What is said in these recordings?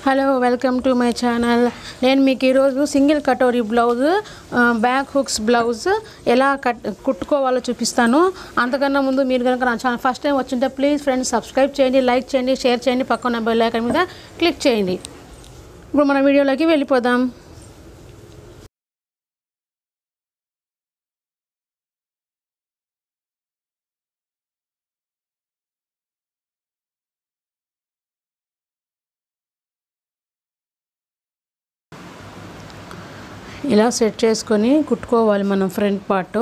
hello welcome to my channel నేను మీకు ఈరోజు సింగిల్ కటోరీ బ్లౌజ్ ఆ, బ్యాక్ హుక్స్ బ్లౌజ్ ఎలా కట్ కుట్టుకోవాలో చూపిస్తాను అంతకన్నా ముందు మీరు కనుక నా ఛానల్ ఫస్ట్ టైం వచ్చింటే ప్లీజ్ ఫ్రెండ్స్ సబ్స్క్రైబ్ చేయండి లైక్ చేయండి షేర్ చేయండి పక్కన బెల్ ఐకాన్ మీద క్లిక్ చేయండి ఇప్పుడు మన వీడియోలోకి వెళ్ళిపోదాం ఇలా సెట్ చేసుకొని కుట్టుకోవాలి మనం ఫ్రంట్ పార్ట్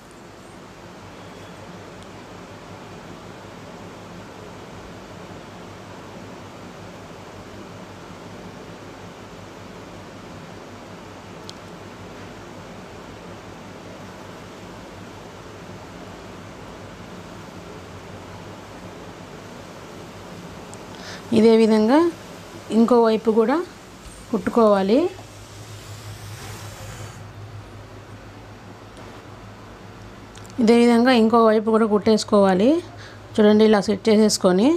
ఇదే విధంగా ఇంకో వైపు కూడా కుట్టుకోవాలి ఇదే విధంగా ఇంకో వైపు కూడా కుట్టేసుకోవాలి చూడండి ఇలా సెట్ చేసేసుకొని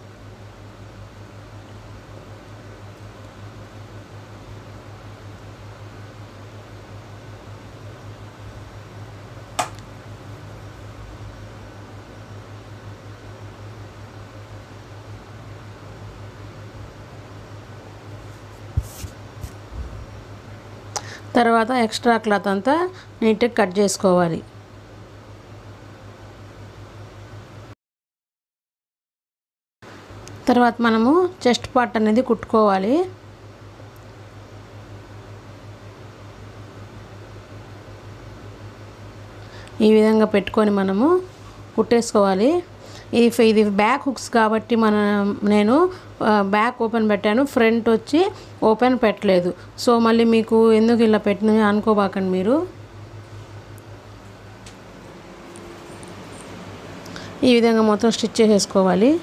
తర్వాత ఎక్స్ట్రా క్లాత్ అంతా నీట్గా కట్ చేసుకోవాలి తర్వాత మనము చెస్ట్ పార్ట్ అనేది కుట్టుకోవాలి ఈ విధంగా పెట్టుకొని మనము కుట్టేసుకోవాలి ఇది ఇది బ్యాక్ హుక్స్ కాబట్టి మన నేను ఆ, బ్యాక్ ఓపెన్ పెట్టాను ఫ్రంట్ వచ్చి ఓపెన్ పెట్టలేదు సో మళ్ళీ మీకు ఎందుకు ఇలా పెట్టిన అనుకోబాకండి మీరు ఈ విధంగా మొత్తం స్టిచ్ చేసేసుకోవాలి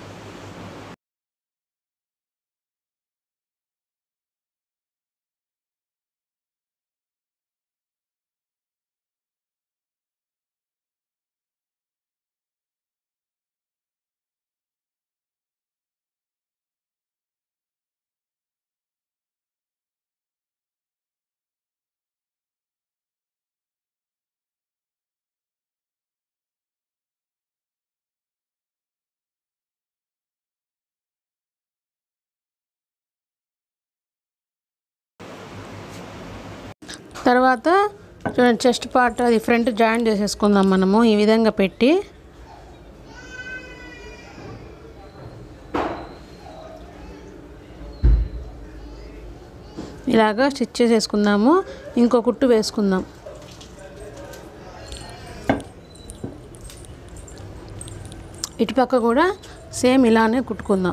తర్వాత చూడండి చెస్ట్ పార్ట్ అది ఫ్రంట్ జాయిన్ చేసేసుకుందాం మనము ఈ విధంగా పెట్టి ఇలాగా స్టిచ్ చేసేసుకుందాము ఇంకో కుట్టు వేసుకుందాం ఇటుపక్క కూడా సేమ్ ఇలానే కుట్టుకుందాం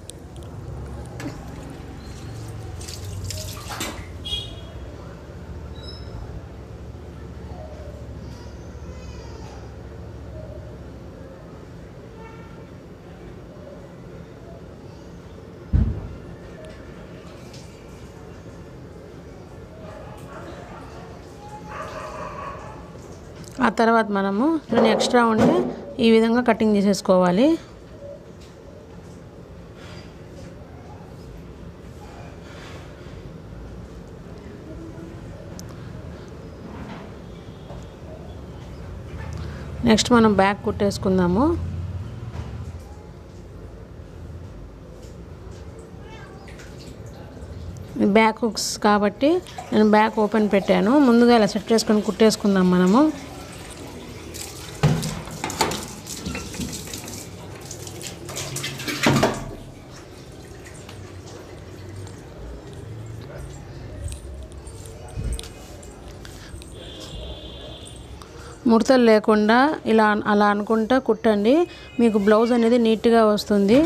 ఆ తర్వాత మనము దీన్ని ఎక్స్ట్రా ఉంటే ఈ విధంగా కటింగ్ చేసేసుకోవాలి నెక్స్ట్ మనం బ్యాక్ కుట్టేసుకుందాము బ్యాక్ హుక్స్ కాబట్టి నేను బ్యాక్ ఓపెన్ పెట్టాను ముందుగా ఇలా సెట్ చేసుకొని కుట్టేసుకుందాం మనము ముడతలు లేకుండా ఇలా అలా అనుకుంటా కుట్టండి మీకు బ్లౌజ్ అనేది నీట్గా వస్తుంది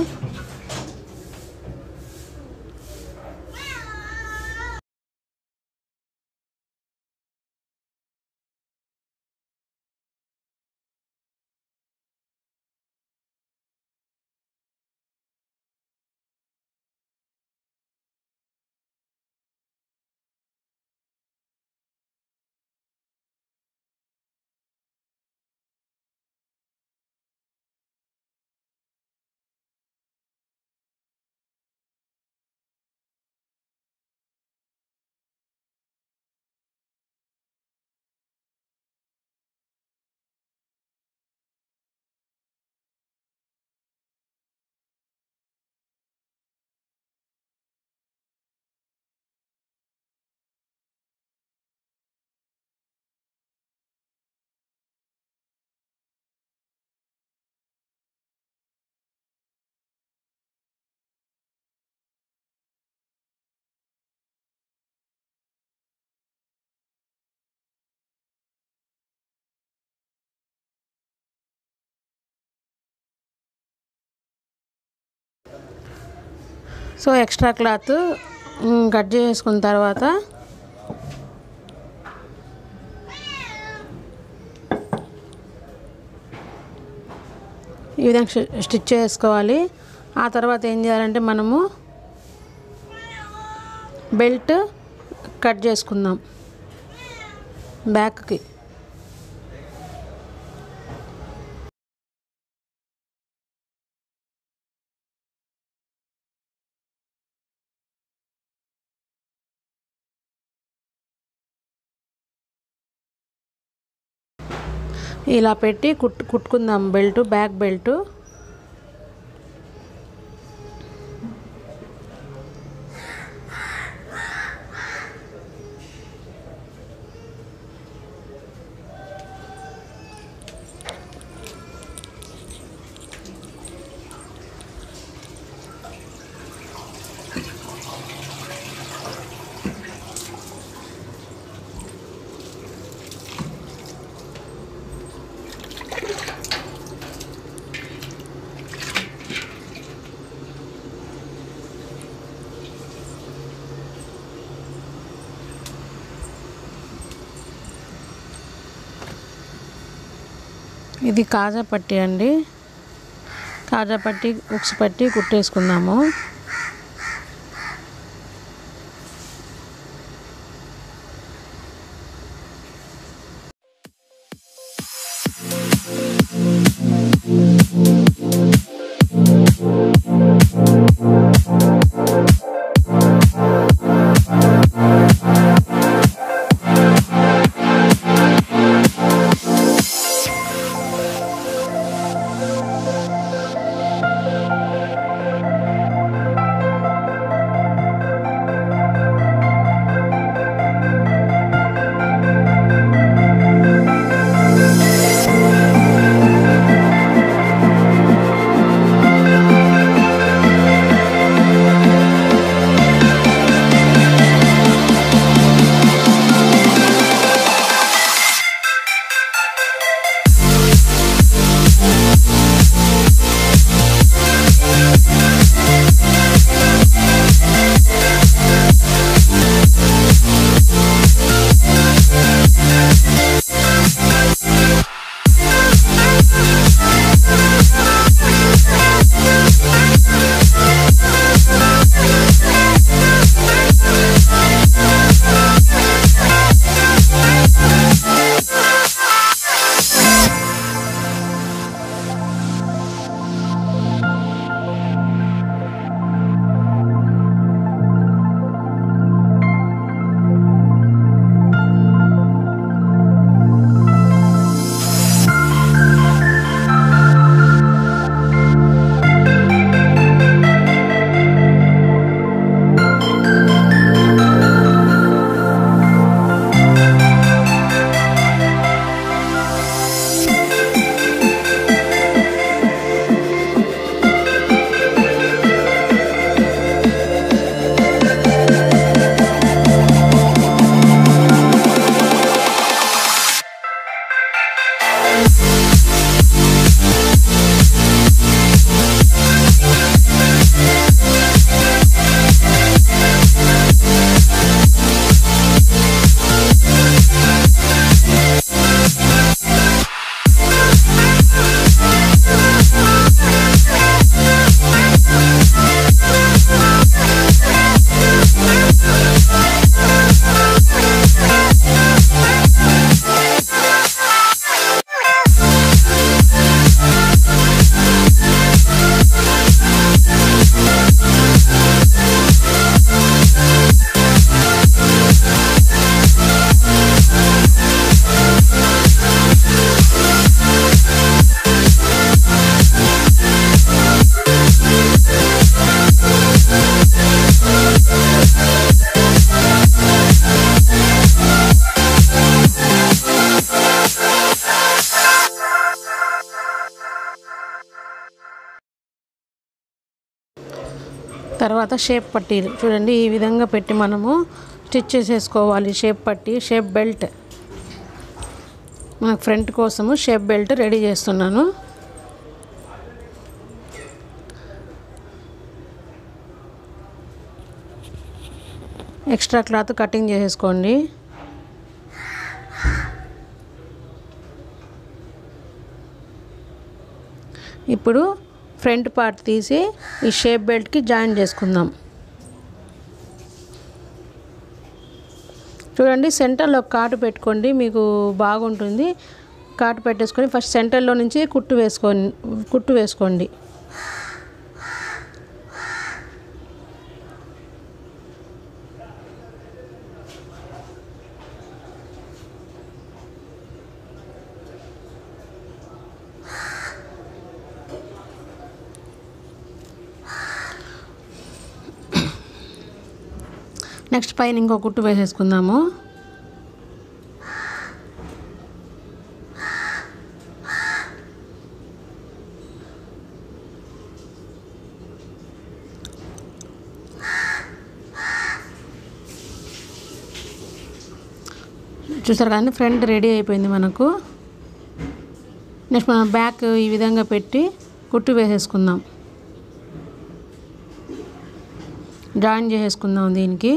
సో ఎక్స్ట్రా క్లాత్ మ్, కట్ చేసుకున్న తర్వాత ఈ విధంగా స్టి- స్టిచ్ చేసుకోవాలి ఆ తర్వాత ఏం చేయాలంటే మనము బెల్ట్ కట్ చేసుకుందాం బ్యాక్కి ఇలా పెట్టి కుట్ కుట్టుకుందాం బెల్ట్ బ్యాక్ బెల్ట్ ఇది కాజా పట్టి అండి కాజా పట్టి ఉక్స్ పట్టి కుట్టేసుకుందాము తర్వాత షేప్ పట్టీలు చూడండి ఈ విధంగా పెట్టి మనము స్టిచ్ చేసేసుకోవాలి షేప్ పట్టి షేప్ బెల్ట్ మనకు ఫ్రంట్ కోసము షేప్ బెల్ట్ రెడీ చేస్తున్నాను ఎక్స్ట్రా క్లాత్ కటింగ్ చేసేసుకోండి ఇప్పుడు ఫ్రంట్ పార్ట్ తీసి ఈ షేప్ బెల్ట్కి జాయిన్ చేసుకుందాం చూడండి సెంటర్లో కాటు పెట్టుకోండి మీకు బాగుంటుంది కాటు పెట్టేసుకొని ఫస్ట్ సెంటర్లో నుంచి కుట్టు వేసుకోండి కుట్టు వేసుకోండి నెక్స్ట్ పైన ఇంకో కుట్టు వేసేసుకుందాము చూసారు కానీ ఫ్రంట్ రెడీ అయిపోయింది మనకు నెక్స్ట్ మనం బ్యాక్ ఈ విధంగా పెట్టి కుట్టు వేసేసుకుందాం జాయిన్ చేసేసుకుందాం దీనికి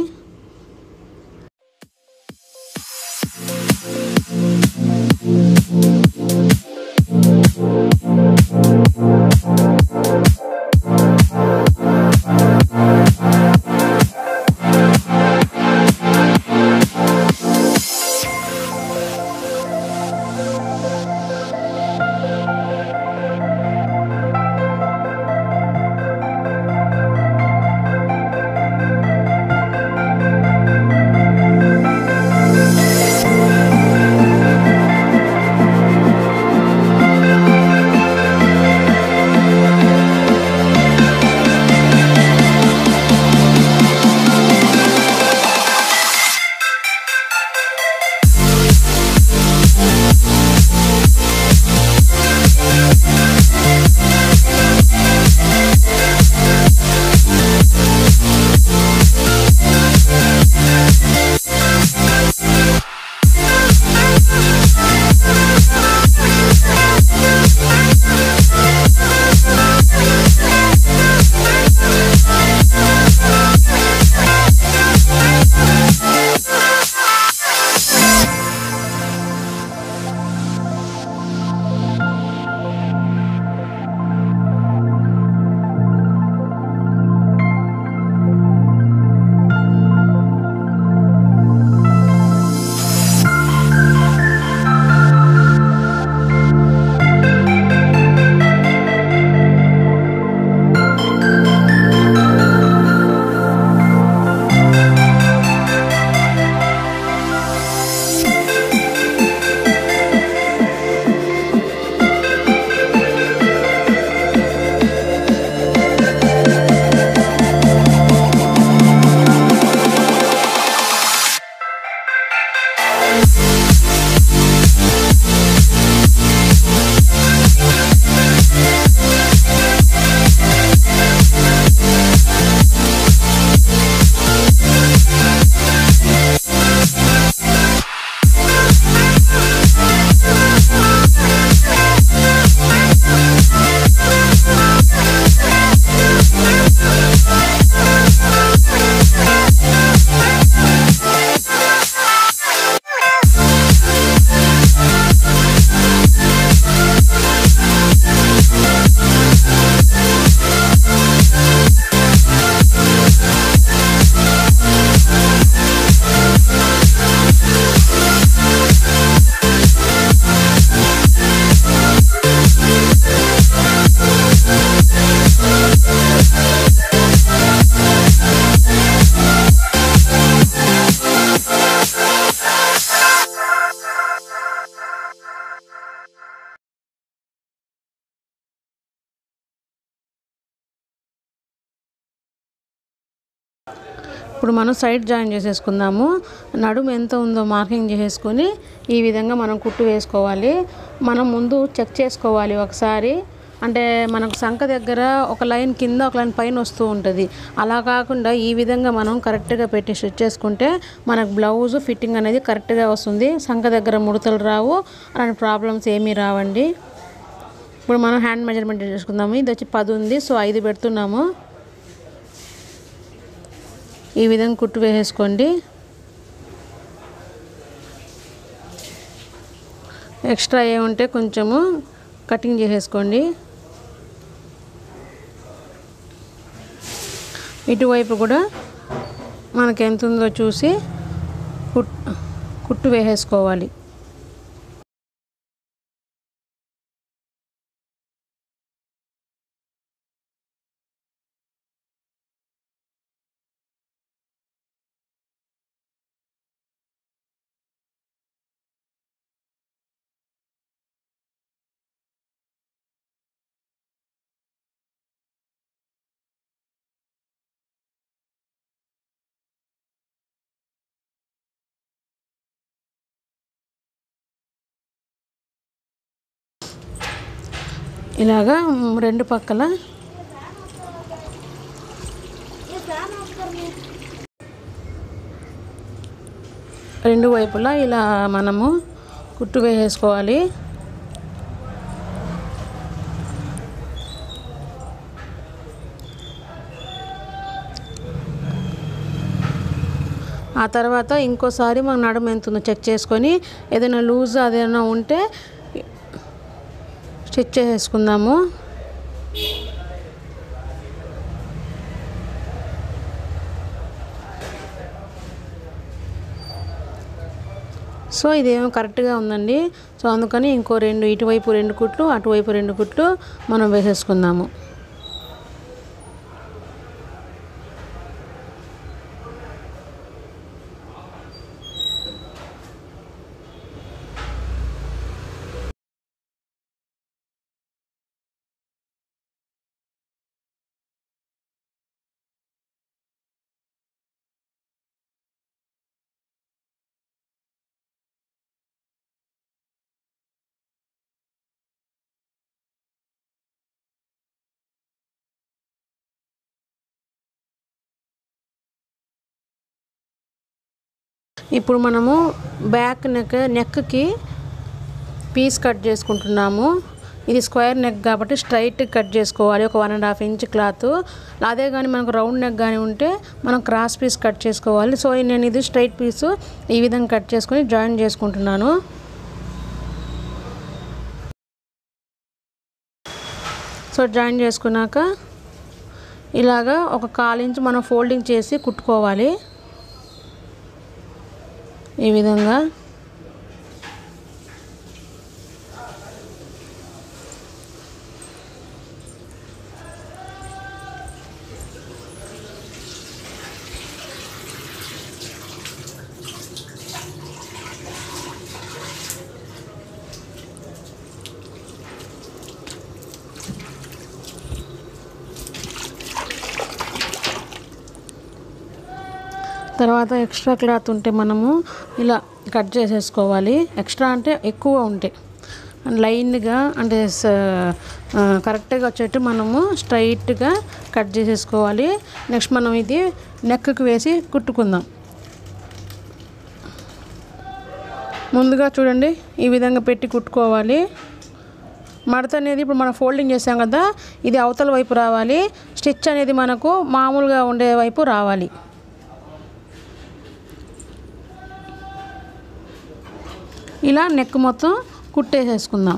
ఇప్పుడు మనం సైడ్ జాయిన్ చేసేసుకుందాము నడుము ఎంత ఉందో మార్కింగ్ చేసేసుకొని ఈ విధంగా మనం కుట్టు వేసుకోవాలి మనం ముందు చెక్ చేసుకోవాలి ఒకసారి అంటే మనకు సంఖ దగ్గర ఒక లైన్ కింద ఒక లైన్ పైన వస్తూ ఉంటుంది అలా కాకుండా ఈ విధంగా మనం కరెక్ట్గా పెట్టి స్టిచ్ చేసుకుంటే మనకు బ్లౌజ్ ఫిట్టింగ్ అనేది కరెక్ట్గా వస్తుంది సంఖ దగ్గర ముడతలు రావు అలాంటి ప్రాబ్లమ్స్ ఏమీ రావండి ఇప్పుడు మనం హ్యాండ్ మెజర్మెంట్ చేసుకుందాము ఇది వచ్చి పది ఉంది సో ఐదు పెడుతున్నాము ఈ విధంగా కుట్టు వేసేసుకోండి ఎక్స్ట్రా ఏముంటే కొంచెము కటింగ్ చేసేసుకోండి ఇటువైపు కూడా మనకి ఎంత ఉందో చూసి కుట్ కుట్టు వేసేసుకోవాలి ఇలాగా రెండు పక్కల రెండు వైపులా ఇలా మనము కుట్టు వేసేసుకోవాలి ఆ తర్వాత ఇంకోసారి మన నడుము ఎంత ఉందో చెక్ చేసుకొని ఏదైనా లూజ్ అదేమైనా ఉంటే స్టిచ్ చేసేసుకుందాము సో ఇదేమో కరెక్ట్గా ఉందండి సో అందుకని ఇంకో రెండు ఇటువైపు రెండు కుట్లు అటువైపు రెండు కుట్లు మనం వేసేసుకుందాము ఇప్పుడు మనము బ్యాక్ నెక్ నెక్కి పీస్ కట్ చేసుకుంటున్నాము ఇది స్క్వేర్ నెక్ కాబట్టి స్ట్రైట్ కట్ చేసుకోవాలి ఒక one and half inch cloth అదే కానీ మనకు రౌండ్ నెక్ కానీ ఉంటే మనం క్రాస్ పీస్ కట్ చేసుకోవాలి సో నేను ఇది స్ట్రైట్ పీస్ ఈ విధంగా కట్ చేసుకొని జాయిన్ చేసుకుంటున్నాను సో జాయిన్ చేసుకున్నాక ఇలాగా ఒక కాలు ఇంచ్ మనం ఫోల్డింగ్ చేసి కుట్టుకోవాలి ఈ విధంగా తర్వాత ఎక్స్ట్రా క్లాత్ ఉంటే మనము ఇలా కట్ చేసేసుకోవాలి ఎక్స్ట్రా అంటే ఎక్కువ ఉంటాయి లైన్గా అంటే స- ఆ, కరెక్ట్గా వచ్చేట్టు మనము స్ట్రైట్గా కట్ చేసేసుకోవాలి నెక్స్ట్ మనం ఇది నెక్కి వేసి కుట్టుకుందాం ముందుగా చూడండి ఈ విధంగా పెట్టి కుట్టుకోవాలి మడత అనేది ఇప్పుడు మనం ఫోల్డింగ్ చేసాం కదా ఇది అవతల వైపు రావాలి స్టిచ్ అనేది మనకు మామూలుగా ఉండే వైపు రావాలి ఇలా నెక్ మొత్తం కుట్టేసేసుకుందాం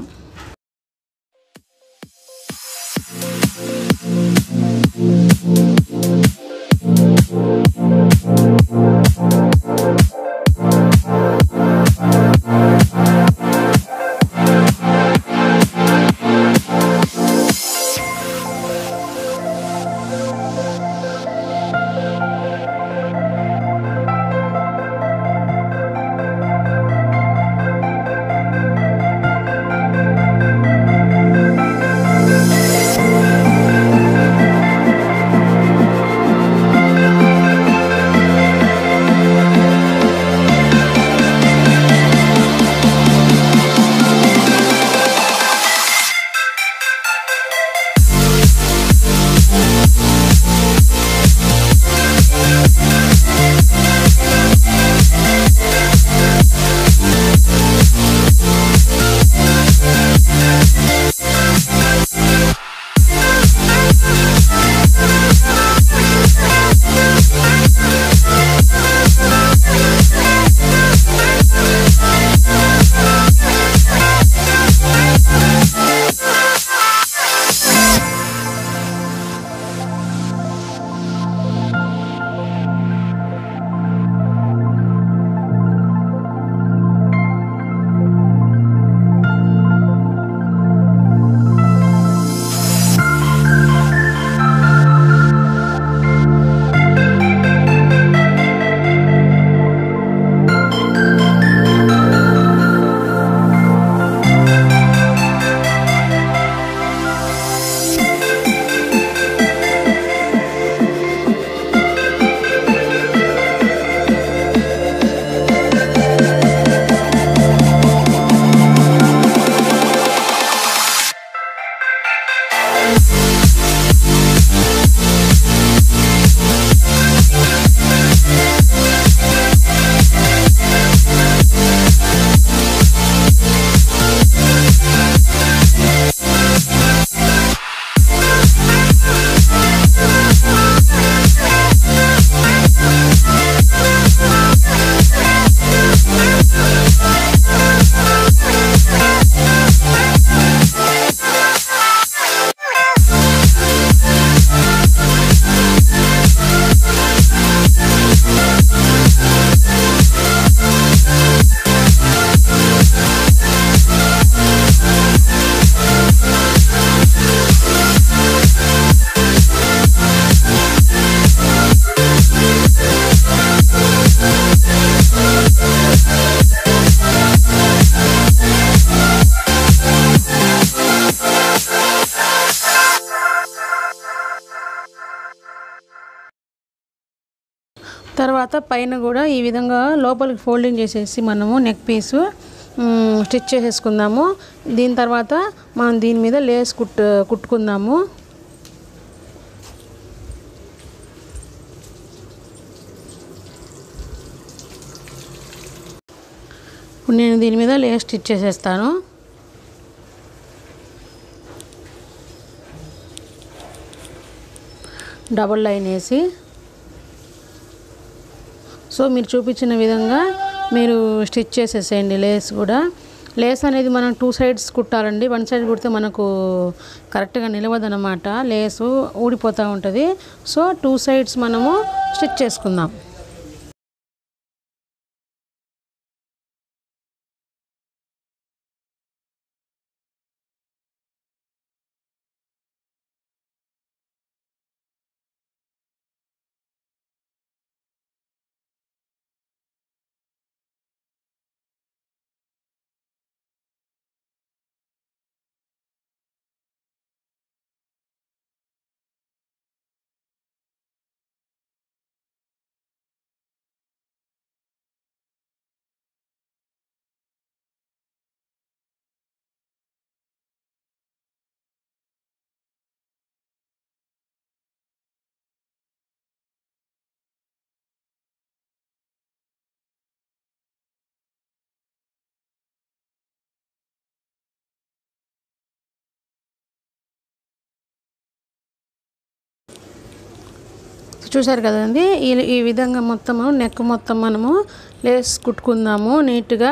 తర్వాత పైన కూడా ఈ విధంగా లోపలికి ఫోల్డింగ్ చేసేసి మనము నెక్ పీసు మ్, స్టిచ్ చేసేసుకుందాము దీని తర్వాత మనం దీని మీద లేస్ కుట్ కుట్టుకుందాము ఇప్పుడు నేను దీని మీద లేస్ స్టిచ్ చేసేస్తాను డబుల్ లైన్ వేసి సో మీరు చూపించిన విధంగా మీరు స్టిచ్ చేసేసేయండి లేస్ కూడా లేస్ అనేది మనం టూ సైడ్స్ కుట్టాలండి వన్ సైడ్ కుడితే మనకు కరెక్ట్గా నిలవదనమాట లేసు ఊడిపోతూ ఉంటుంది సో టూ సైడ్స్ మనము స్టిచ్ చేసుకుందాం చూసారు కదండి ఈ ఈ విధంగా మొత్తము నెక్ మొత్తం మనము లేస్ కుట్టుకుందాము నీట్గా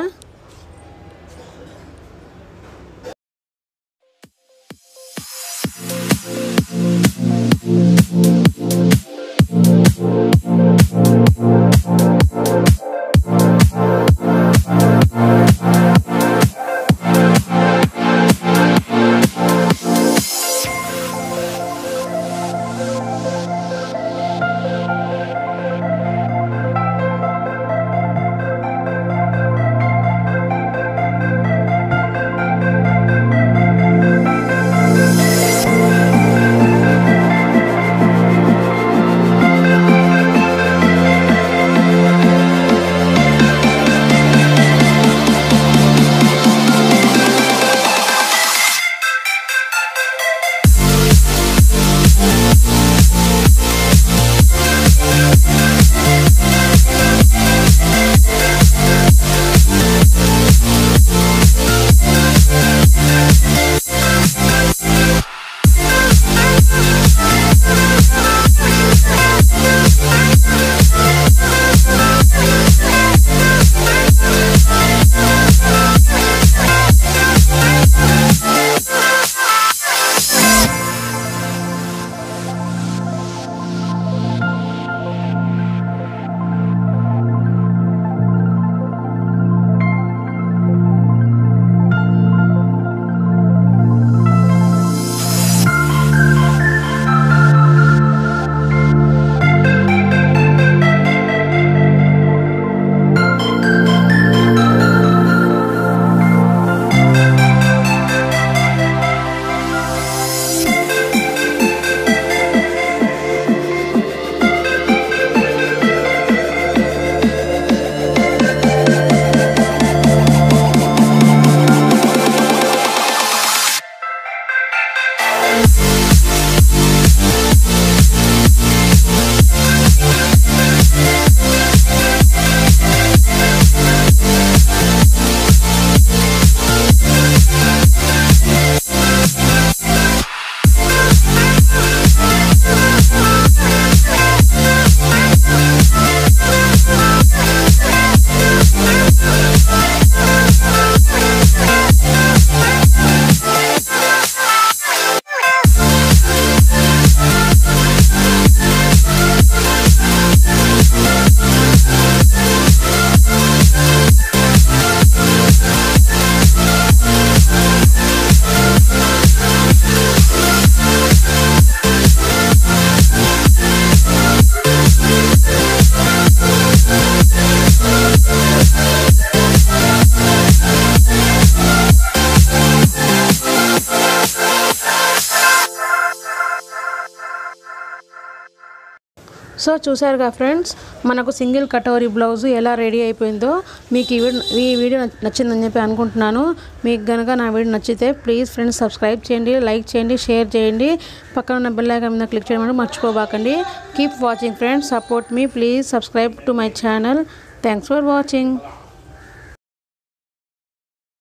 సో చూసారుగా ఫ్రెండ్స్ మనకు సింగిల్ కటోరీ బ్లౌజ్ ఎలా రెడీ అయిపోయిందో మీకు ఈ వీడియో ఈ వీడియో నచ్చిందని చెప్పి అనుకుంటున్నాను మీకు కనుక నా వీడియో నచ్చితే ప్లీజ్ ఫ్రెండ్స్ సబ్స్క్రైబ్ చేయండి లైక్ చేయండి షేర్ చేయండి పక్కన ఉన్న బెల్ ఐకాన్ మీద క్లిక్ చేయడం మర్చిపోబాకండి కీప్ వాచింగ్ ఫ్రెండ్స్ సపోర్ట్ మీ please subscribe to my channel thanks for watching